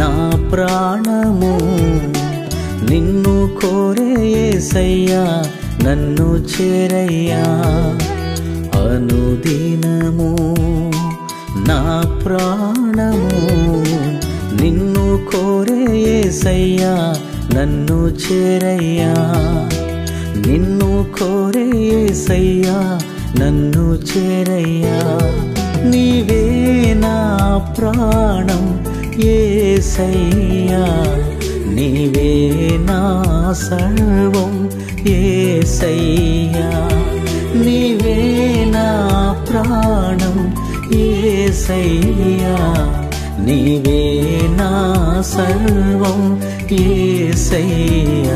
నా ప్రాణము నిన్ను కోరే ఏసయ్యా నన్ను చేరయ్యా అనుదినము నా ప్రాణము నిన్ను కోరే ఏసయ్యా నన్ను చేరయ్యా నిన్ను కోరే ఏసయ్యా నన్ను చేరయ్యా నీవే నా ప్రాణం ఏసయ్యా నీవే నా సర్వం ఏసయ్యా నీవే నా ప్రాణం ఏసయ్యా నీవే నా సర్వం ఏసయ్యా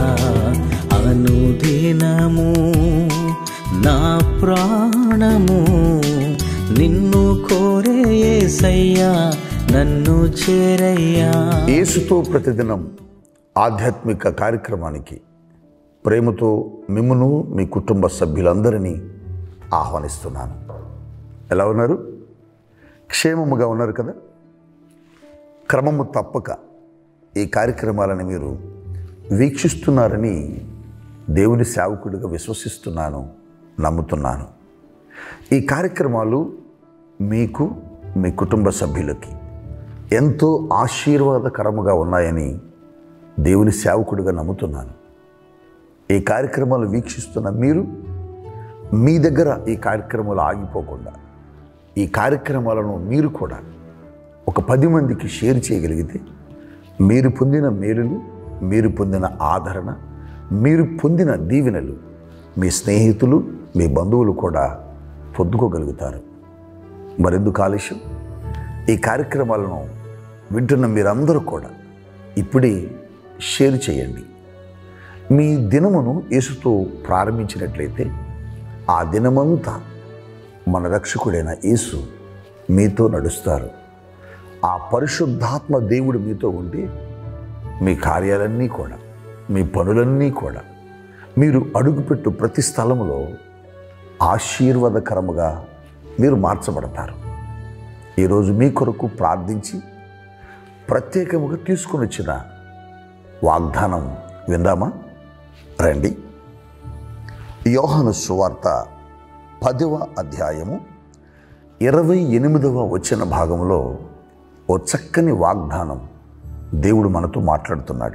అనుదినము నా ప్రాణము నిన్ను కోరే ఏసయ్యా నన్ను చేరయ్యా యేసుతో ప్రతిదినం ఆధ్యాత్మిక కార్యక్రమానికి ప్రేమతో మిమ్మును మీ కుటుంబ సభ్యులందరినీ ఆహ్వానిస్తున్నాను ఎలా ఉన్నారు క్షేమముగా ఉన్నారు కదా క్రమము తప్పక ఈ కార్యక్రమాలను మీరు వీక్షిస్తున్నారని దేవుని సేవకుడిగా విశ్వసిస్తున్నాను నమ్ముతున్నాను ఈ కార్యక్రమాలు మీకు మీ కుటుంబ సభ్యులకి ఎంతో ఆశీర్వాదకరముగా ఉన్నాయని దేవుని సేవకుడిగా నమ్ముతున్నాను ఈ కార్యక్రమాలు వీక్షిస్తున్న మీరు మీ దగ్గర ఈ కార్యక్రమాలు ఆగిపోకుండా ఈ కార్యక్రమాలను మీరు కూడా ఒక పది మందికి షేర్ చేయగలిగితే మీరు పొందిన మేలులు మీరు పొందిన ఆదరణ మీరు పొందిన దీవెనలు మీ స్నేహితులు మీ బంధువులు కూడా పొందుకోగలుగుతారు మరెందుకు ఆలస్యం ఈ కార్యక్రమాలను వింటున్న మీరందరూ కూడా ఇప్పుడే షేర్ చేయండి మీ దినమును యేసుతో ప్రారంభించినట్లయితే ఆ దినమంతా మన రక్షకుడైన యేసు మీతో నడుస్తారు ఆ పరిశుద్ధాత్మ దేవుడు మీతో ఉంటే మీ కార్యాలన్నీ కూడా మీ పనులన్నీ కూడా మీరు అడుగుపెట్టు ప్రతి స్థలములో ఆశీర్వాదకరముగా మీరు మార్చబడతారు ఈరోజు మీ కొరకు ప్రార్థించి ప్రత్యేకముగా తీసుకుని వచ్చిన వాగ్దానం విందామా రండి యోహాను సువార్త పదవ అధ్యాయము ఇరవై ఎనిమిదవ వచ్చిన భాగంలో ఓ చక్కని వాగ్దానం దేవుడు మనతో మాట్లాడుతున్నాడు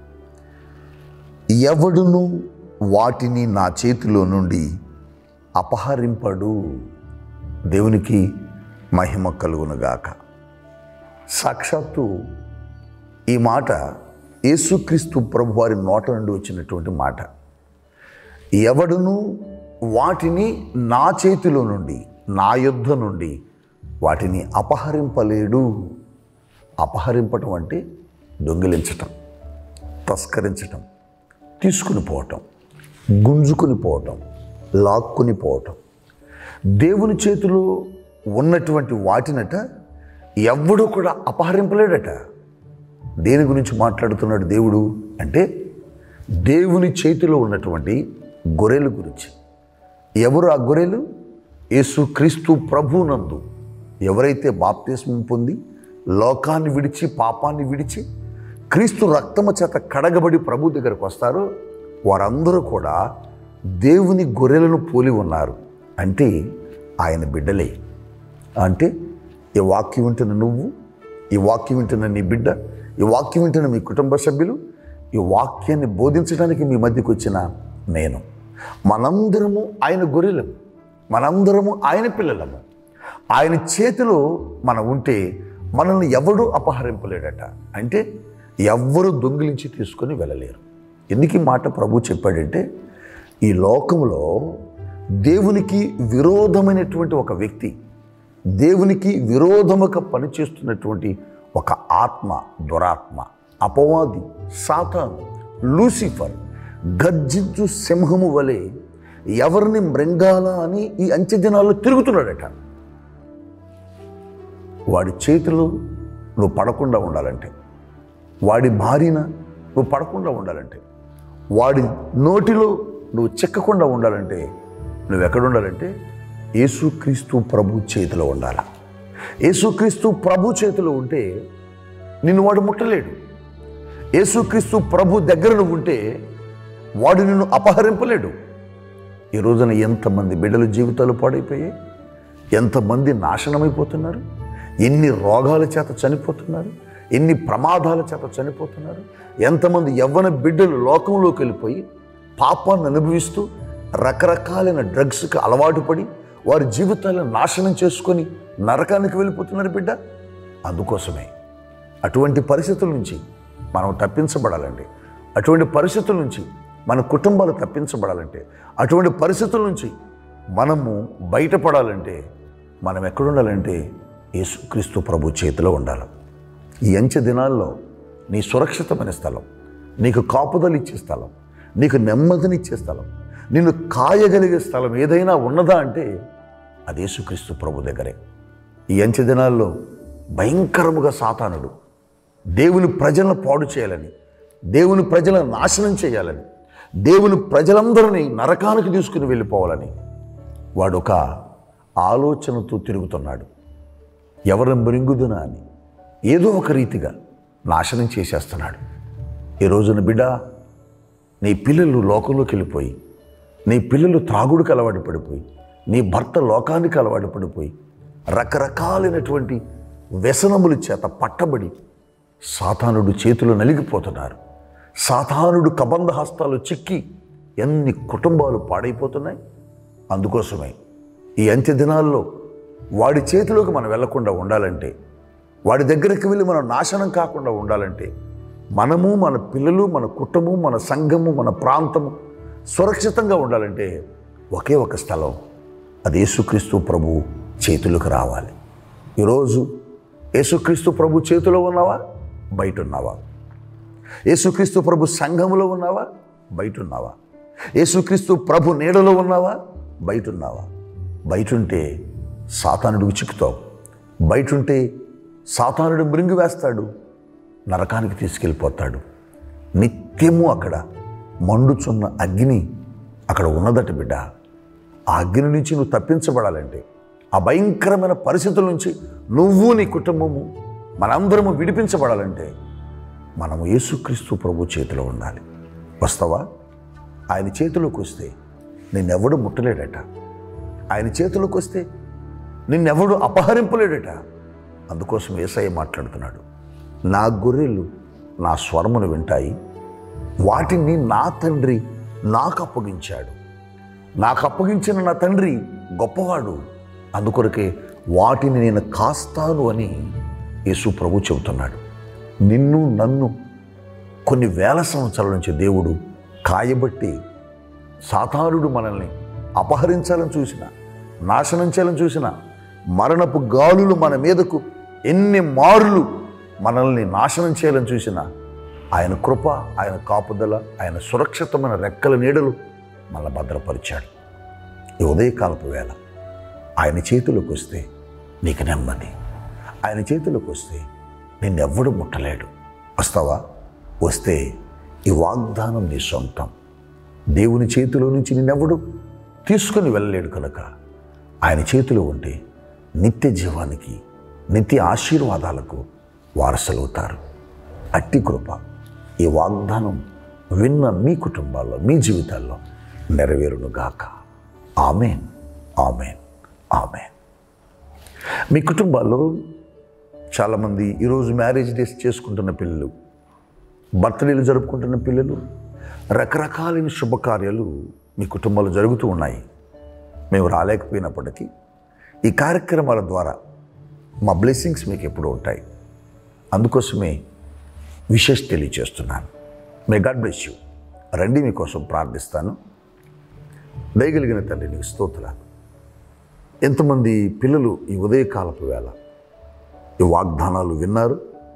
ఎవడును వాటిని నా చేతిలో నుండి అపహరింపడు దేవునికి మహిమ కలుగునుగాక సాక్షాత్తు ఈ మాట యేసుక్రీస్తు ప్రభు వారి నోట నుండి వచ్చినటువంటి మాట ఎవడును వాటిని నా చేతిలో నుండి నా యుద్ధ నుండి వాటిని అపహరింపలేడు అపహరింపటం అంటే దొంగిలించటం తస్కరించటం తీసుకుని పోవటం గుంజుకుని పోవటం లాక్కుని పోవటం దేవుని చేతిలో ఉన్నటువంటి వాటినట ఎవ్వడూ కూడా అపహరింపలేడట దేని గురించి మాట్లాడుతున్నాడు దేవుడు అంటే దేవుని చేతిలో ఉన్నటువంటి గొర్రెల గురించి ఎవరు ఆ గొర్రెలు యేసు క్రీస్తు ప్రభునందు ఎవరైతే బాప్తిస్మం పొంది లోకాన్ని విడిచి పాపాన్ని విడిచి క్రీస్తు రక్తము చేత కడగబడి ప్రభు దగ్గరకు వస్తారో వారందరూ కూడా దేవుని గొర్రెలను పోలి ఉన్నారు అంటే ఆయన బిడ్డలే అంటే ఈ వాక్యం వింటున్న నువ్వు ఈ వాక్యం వింటున్న నీ బిడ్డ ఈ వాక్యం వింటున్న మీ కుటుంబ సభ్యులు ఈ వాక్యాన్ని బోధించడానికి మీ మధ్యకు వచ్చిన నేను మనందరము ఆయన గొర్రెలము మనందరము ఆయన పిల్లలము ఆయన చేతిలో మనం ఉంటే మనల్ని ఎవడూ అపహరింపలేడట అంటే ఎవ్వరూ దొంగిలించి తీసుకొని వెళ్ళలేరు ఎందుకు ఈ మాట ప్రభు చెప్పాడంటే ఈ లోకంలో దేవునికి విరోధమైనటువంటి ఒక వ్యక్తి దేవునికి విరోధముగా పనిచేస్తున్నటువంటి ఒక ఆత్మ దురాత్మ అపవాది సాతాను లూసిఫర్ గర్జించు సింహము వలె ఎవరిని మృంగాల అని ఈ అంచె దినాల్లో తిరుగుతున్నాడట వాడి చేతిలో నువ్వు పడకుండా ఉండాలంటే వాడి భార్యన నువ్వు పడకుండా ఉండాలంటే వాడి నోటిలో నువ్వు చెక్కకుండా ఉండాలంటే నువ్వు ఎక్కడ ఉండాలంటే యేసుక్రీస్తు ప్రభు చేతిలో ఉండాలి యేసుక్రీస్తు ప్రభు చేతిలో ఉంటే నిన్ను వాడు ముట్టలేడు యేసుక్రీస్తు ప్రభు దగ్గర నువ్వు ఉంటే వాడు నిన్ను అపహరింపలేడు ఈ రోజున ఎంతమంది బిడ్డల జీవితాలు పాడైపోయాయి ఎంతమంది నాశనమైపోతున్నారు ఎన్ని రోగాల చేత చనిపోతున్నారు ఎన్ని ప్రమాదాల చేత చనిపోతున్నారు ఎంతమంది యవ్వన బిడ్డలు లోకంలోకి వెళ్ళిపోయి పాపాన్ని అనుభవిస్తూ రకరకాలైన డ్రగ్స్కి అలవాటు పడి వారి జీవితాలను నాశనం చేసుకొని నరకానికి వెళ్ళిపోతున్నారు బిడ్డ అందుకోసమే అటువంటి పరిస్థితుల నుంచి మనం తప్పించబడాలండి అటువంటి పరిస్థితుల నుంచి మన కుటుంబాలు తప్పించబడాలంటే అటువంటి పరిస్థితుల నుంచి మనము బయటపడాలంటే మనం ఎక్కడుండాలంటే యేసుక్రీస్తు ప్రభు చేతిలో ఉండాలి ఈ అంచె దినాల్లో నీ సురక్షితమైన స్థలం నీకు కాపుదలు ఇచ్చే స్థలం నీకు నెమ్మదినిచ్చే స్థలం నిన్ను కాయగలిగే స్థలం ఏదైనా ఉన్నదా అంటే అది యేసుక్రీస్తు ప్రభు దగ్గరే ఈ అంచె దినాల్లో భయంకరముగా సాతానుడు దేవుని ప్రజలను పాడు చేయాలని దేవుని ప్రజలను నాశనం చేయాలని దేవుని ప్రజలందరినీ నరకానికి తీసుకుని వెళ్ళిపోవాలని వాడు ఒక ఆలోచనతో తిరుగుతున్నాడు ఎవరిని మృంగుదునా అని ఏదో ఒక రీతిగా నాశనం చేసేస్తున్నాడు ఈ రోజున బిడ్డ నీ పిల్లలు లోకంలోకి వెళ్ళిపోయి నీ పిల్లలు త్రాగుడికి అలవాటు పడిపోయి నీ భర్త లోకానికి అలవాటు పడిపోయి రకరకాలైనటువంటి వ్యసనముల చేత పట్టబడి సాతానుడు చేతులు నలిగిపోతున్నారు సాతానుడు కబంధ హస్తాలు చిక్కి ఎన్ని కుటుంబాలు పాడైపోతున్నాయి అందుకోసమే ఈ అంత్య దినాల్లో వాడి చేతిలోకి మనం వెళ్లకుండా ఉండాలంటే వాడి దగ్గరికి వెళ్ళి మనం నాశనం కాకుండా ఉండాలంటే మనము మన పిల్లలు మన కుటుంబం మన సంఘము మన ప్రాంతము సురక్షితంగా ఉండాలంటే ఒకే ఒక స్థలం అది యేసుక్రీస్తు ప్రభు చేతులకు రావాలి ఈరోజు యేసుక్రీస్తు ప్రభు చేతిలో ఉన్నావా బయట ఉన్నావా యేసుక్రీస్తు ప్రభు సంఘములో ఉన్నావా బయట ఉన్నావా యేసుక్రీస్తు ప్రభు నీడలో ఉన్నావా బయట ఉన్నావా బయట ఉంటే సాతానుడికి చిక్కుతావు బయట ఉంటే సాతానుడు మృంగి వేస్తాడు నరకానికి తీసుకెళ్ళిపోతాడు నిత్యము అక్కడ మండుచున్న అగ్ని అక్కడ ఉన్నదట బిడ్డ ఆ అగ్ని నుంచి నువ్వు తప్పించబడాలంటే ఆ భయంకరమైన పరిస్థితుల నుంచి నువ్వు నీ కుటుంబము మనందరము విడిపించబడాలంటే మనము యేసుక్రీస్తు ప్రభు చేతిలో ఉండాలి వస్తావా ఆయన చేతిలోకి వస్తే నిన్నెవడు ముట్టలేడట ఆయన చేతిలోకి వస్తే నిన్నెవడు అపహరింపలేడట అందుకోసం ఏసఐ మాట్లాడుతున్నాడు నా గొర్రెలు నా స్వరమును వింటాయి వాటిని నా తండ్రి నాకు అప్పగించాడు నాకు అప్పగించిన నా తండ్రి గొప్పవాడు అందుకొరకే వాటిని నేను కాస్తాను అని యేసు ప్రభు చెబుతున్నాడు నిన్ను నన్ను కొన్ని వేల సంవత్సరాల నుంచి దేవుడు కాయబట్టి సాతానుడు మనల్ని అపహరించాలని చూసిన నాశనం చేయాలని చూసిన మరణపు గాలులు మన మీదకు ఎన్ని మారులు మనల్ని నాశనం చేయాలని చూసిన ఆయన కృప ఆయన కాపుదల ఆయన సురక్షితమైన రెక్కల నీడలు మన భద్రపరిచాడు ఈ ఉదయకాలపు వేళ ఆయన చేతిలోకి వస్తే నీకు నెమ్మది ఆయన చేతిలోకి వస్తే నిన్నెవ్వడు ముట్టలేడు వస్తావా వస్తే ఈ వాగ్దానం నీ సొంతం దేవుని చేతిలో నుంచి నిన్నెవ్వడు తీసుకుని వెళ్ళలేడు కనుక ఆయన చేతిలో ఉంటే నిత్య జీవానికి నిత్య ఆశీర్వాదాలకు వారసులవుతారు అట్టి కృప ఈ వాగ్దానం విన్న మీ కుటుంబాల్లో మీ జీవితాల్లో నెరవేరును గాక ఆమెన్ ఆమెన్ ఆమెన్ మీ కుటుంబాల్లో చాలామంది ఈరోజు మ్యారేజ్ డేస్ చేసుకుంటున్న పిల్లలు బర్త్డేలు జరుపుకుంటున్న పిల్లలు రకరకాలైన శుభకార్యాలు మీ కుటుంబాల్లో జరుగుతూ ఉన్నాయి మేము రాలేకపోయినప్పటికీ ఈ కార్యక్రమాల ద్వారా మా బ్లెస్సింగ్స్ మీకు ఎప్పుడూ ఉంటాయి అందుకోసమే విషెస్ తెలియచేస్తున్నాను మే గాడ్ బ్లెస్ యూ రండి మీకోసం ప్రార్థిస్తాను దయగలిగిన తండ్రి నీకు స్తోత్రాలు ఎంతమంది పిల్లలు ఈ ఉదయకాలపు వేళ ఈ వాగ్దానాలు విన్నారు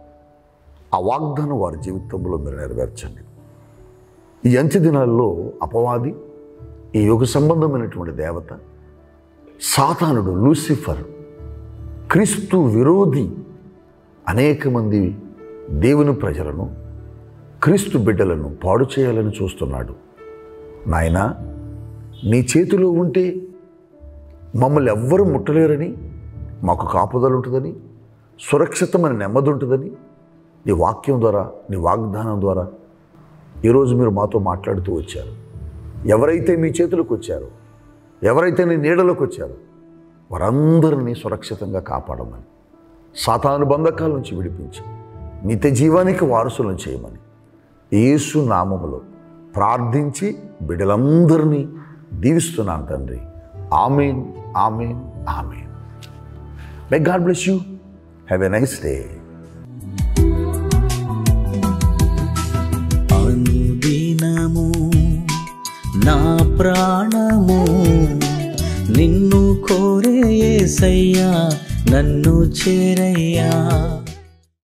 ఆ వాగ్దానం వారి జీవితంలో మీరు నెరవేర్చండి ఈ అంచె దినాల్లో అపవాది ఈ యుగ సంబంధమైనటువంటి దేవత సాతానుడు లూసిఫర్ క్రీస్తు విరోధి అనేక మంది దేవుని ప్రజలను క్రీస్తు బిడ్డలను పాడు చేయాలని చూస్తున్నాడు నాయనా నీ చేతిలో ఉంటే మమ్మల్ని ఎవ్వరూ ముట్టలేరని మాకు కాపుదల ఉంటుందని సురక్షితమైన నెమ్మది ఉంటుందని నీ వాక్యం ద్వారా నీ వాగ్దానం ద్వారా ఈరోజు మీరు మాతో మాట్లాడుతూ వచ్చారు ఎవరైతే మీ చేతులకు వచ్చారో ఎవరైతే నీ నీడలోకి వచ్చారో వారందరినీ సురక్షితంగా కాపాడమని సాతాను బంధకాల నుంచి విడిపించి నిత్య జీవానికి వారసులను చేయమని యేసు నామములో ప్రార్థించి బిడ్డలందరినీ దీవిస్తున్నాను తండ్రి amen amen amen may God bless you have a nice day అనుదినము నా ప్రాణము నిన్ను కోరే యేసయ్యా నన్ను చేరయ్యా